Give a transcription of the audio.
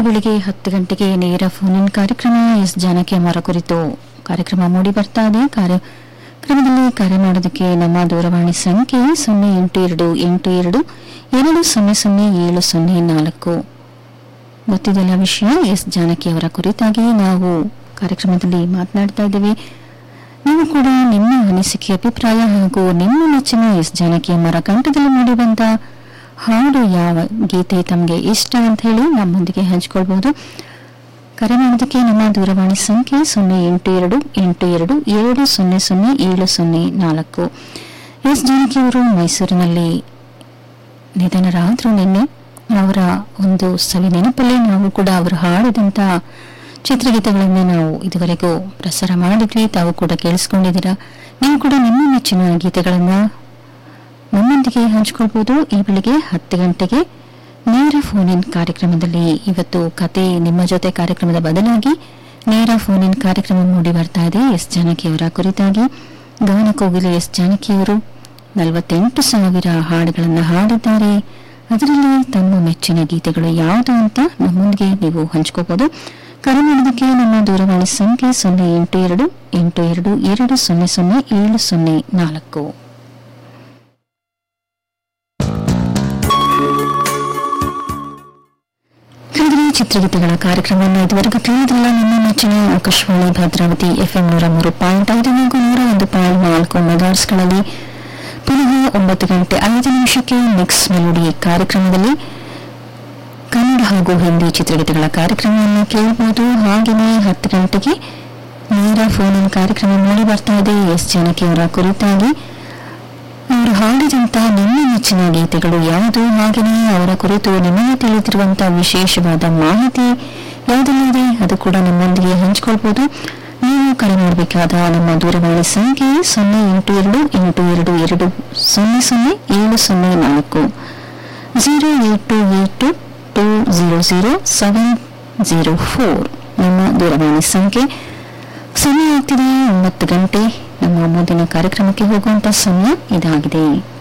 ಬೆಳಿಗ್ಗೆ ಹತ್ತು ಗಂಟೆಗೆ ನೇರ ಫೋನ್ ಇನ್ ಕಾರ್ಯಕ್ರಮ ಎಸ್ ಜಾನಕಿ ಅವರ ಕುರಿತು ಕಾರ್ಯಕ್ರಮ ಮೂಡಿ ಬರ್ತಾ ಇದೆ ಕಾರ್ಯಕ್ರಮದಲ್ಲಿ ಕರೆ ಮಾಡೋದಕ್ಕೆ ನಮ್ಮ ದೂರವಾಣಿ ಸಂಖ್ಯೆ ಸೊನ್ನೆ ಎಂಟು ಎರಡು ಎಂಟು ಎರಡು ಎರಡು ಸೊನ್ನೆ ಸೊನ್ನೆ ಏಳು ಸೊನ್ನೆ ನಾಲ್ಕು ಗೊತ್ತಿದೆಲ್ಲ ವಿಷಯ ಎಸ್ ಜಾನಕಿ ಅವರ ಕುರಿತಾಗಿ ನಾವು ಕಾರ್ಯಕ್ರಮದಲ್ಲಿ ಮಾತನಾಡ್ತಾ ಇದ್ದೇವೆ ನೀವು ಕೂಡ ನಿಮ್ಮ ಅನಿಸಿಕೆ ಅಭಿಪ್ರಾಯ ಹಾಗೂ ನಿಮ್ಮ ನೆಚ್ಚಿನ ಎಸ್ ಜಾನಕಿ ಅವರ ಕಂಠದಲ್ಲಿ ಮೂಡಿಬಂದ ಹಾಡು ಯಾವ ಗೀತೆ ತಮಗೆ ಇಷ್ಟ ಅಂತ ಹೇಳಿ ನಮ್ಮೊಂದಿಗೆ ಹಂಚಿಕೊಳ್ಬಹುದು ಕರೆ ಮಾಡೋದಕ್ಕೆ ನಮ್ಮ ದೂರವಾಣಿ ಸಂಖ್ಯೆ ಸೊನ್ನೆ ಎಂಟು ಎರಡು ಎಂಟು ಎರಡು ಎರಡು ಸೊನ್ನೆ ಸೊನ್ನೆ ಏಳು ಸೊನ್ನೆ ನಾಲ್ಕು ಎಸ್ ಜಾನಕಿ ಅವರು ಮೈಸೂರಿನಲ್ಲಿ ನಿಧನರಾದರು ನಿನ್ನೆ ಅವರ ಒಂದು ಸವಿ ನೆನಪಲ್ಲಿ ನಾವು ಕೂಡ ಅವರು ಹಾಡಿದಂಥ ಚಿತ್ರಗೀತೆಗಳನ್ನು ನಾವು ಇದುವರೆಗೂ ಪ್ರಸಾರ ಮಾಡಿದ್ವಿ ತಾವು ಕೂಡ ಕೇಳಿಸ್ಕೊಂಡಿದ್ದೀರಾ ನೀವು ಕೂಡ ನಿಮ್ಮ ನೆಚ್ಚಿನ ಗೀತೆಗಳನ್ನು ನಮ್ಮೊಂದಿಗೆ ಹಂಚಿಕೊಳ್ಬಹುದು ಈ ಬೆಳಿಗ್ಗೆ ಹತ್ತು ಗಂಟೆಗೆ ನೇರ ಫೋನ್ ಇನ್ ಕಾರ್ಯಕ್ರಮದಲ್ಲಿ ಇವತ್ತು ಕತೆ ನಿಮ್ಮ ಜೊತೆ ಕಾರ್ಯಕ್ರಮದ ಬದಲಾಗಿ ನೇರ ಫೋನ್ ಇನ್ ಕಾರ್ಯಕ್ರಮ ಮೂಡಿ ಬರ್ತಾ ಇದೆ ಎಸ್ ಜಾನಕಿಯವರ ಕುರಿತಾಗಿ ಗಾನ ಕೋಗಿಲೆ ಎಸ್ ಜಾನಕಿಯವರು ನಲವತ್ತೆಂಟು ಸಾವಿರ ಹಾಡುಗಳನ್ನು ಹಾಡಿದ್ದಾರೆ ಅದರಲ್ಲಿ ತಮ್ಮ ಮೆಚ್ಚಿನ ಗೀತೆಗಳು ಯಾವುದು ಅಂತ ನಮ್ಮೊಂದಿಗೆ ನೀವು ಹಂಚ್ಕೋಬಹುದು ಕರೆ ಮಾಡೋದಕ್ಕೆ ನಮ್ಮ ದೂರವಾಣಿ ಸಂಖ್ಯೆ ಸೊನ್ನೆ ಎಂಟು ಎರಡು ಎಂಟು ಎರಡು ಎರಡು ಸೊನ್ನೆ ಸೊನ್ನೆ ಏಳು ಸೊನ್ನೆ ನಾಲ್ಕು ಕಳೆದ ಚಿತ್ರಗೀತೆಗಳ ಕಾರ್ಯಕ್ರಮವನ್ನು ಇದುವರೆಗೂ ತಿಳಿದಿಲ್ಲ ನಿಮ್ಮ ನೆಚ್ಚಿನ ಆಕಾಶವಾಣಿ ಭದ್ರಾವತಿ ಎಫ್ಎಂ ನೂರ ಮೂರು ಪಾಯಿಂಟ್ ಐದು ಹಾಗೂ ನೂರ ಒಂದು ಪಾಯಿಂಟ್ ನಾಲ್ಕು ಮೆಗಾರ್ಸ್ಗಳಲ್ಲಿ ಪುನಃ ಒಂಬತ್ತು ಗಂಟೆ ಐದು ನಿಮಿಷಕ್ಕೆ ಮಿಕ್ಸ್ ಮೆಲೋಡಿ ಕಾರ್ಯಕ್ರಮದಲ್ಲಿ ಕನ್ನಡ ಹಾಗೂ ಹಿಂದಿ ಚಿತ್ರಗೀತೆಗಳ ಕಾರ್ಯಕ್ರಮವನ್ನು ಕೇಳಬಹುದು ಹಾಗೆಯೇ ಹತ್ತು ಗಂಟೆಗೆ ನೇರ ಫೋನ್ ಇನ್ ಕಾರ್ಯಕ್ರಮ ಮೂಡಿ ಬರ್ತಾ ಇದೆ ಎಸ್ ಜಾನಕಿ ಅವರ ಕುರಿತಾಗಿ ಅವರು ಹಾಡಿದಂತಹ ನಿಮ್ಮ ನೆಚ್ಚಿನ ಗೀತೆಗಳು ಯಾವುದು ಹಾಗೆಯೇ ಅವರ ಕುರಿತು ನಿಮಗೆ ತಿಳಿದಿರುವಂತಹ ವಿಶೇಷವಾದ ಮಾಹಿತಿ ಯಾವುದೆಲ್ಲಿದೆ ಅದು ಕೂಡ ನಮ್ಮೊಂದಿಗೆ ಹಂಚಿಕೊಳ್ಬಹುದು ನೀವು ಕರೆ ಮಾಡಬೇಕಾದ ನಮ್ಮ ದೂರವಾಣಿ ಸಂಖ್ಯೆ ಸೊನ್ನೆ ಎಂಟು ಎರಡು ಎಂಟು ಎರಡು ಎರಡು ಸೊನ್ನೆ ಸೊನ್ನೆ ಏಳು ಸೊನ್ನೆ ನಾಲ್ಕು zero eight two eight two two zero zero seven zero four ನಮ್ಮ ದೂರವಾಣಿ ಸಂಖ್ಯೆ ಸಮಯ ಆಗ್ತಿದೆ ಒಂಬತ್ತು ಗಂಟೆ ನಮ್ಮ ಮುಂದಿನ ಕಾರ್ಯಕ್ರಮಕ್ಕೆ ಹೋಗುವಂತ ಸಮಯ ಇದಾಗಿದೆ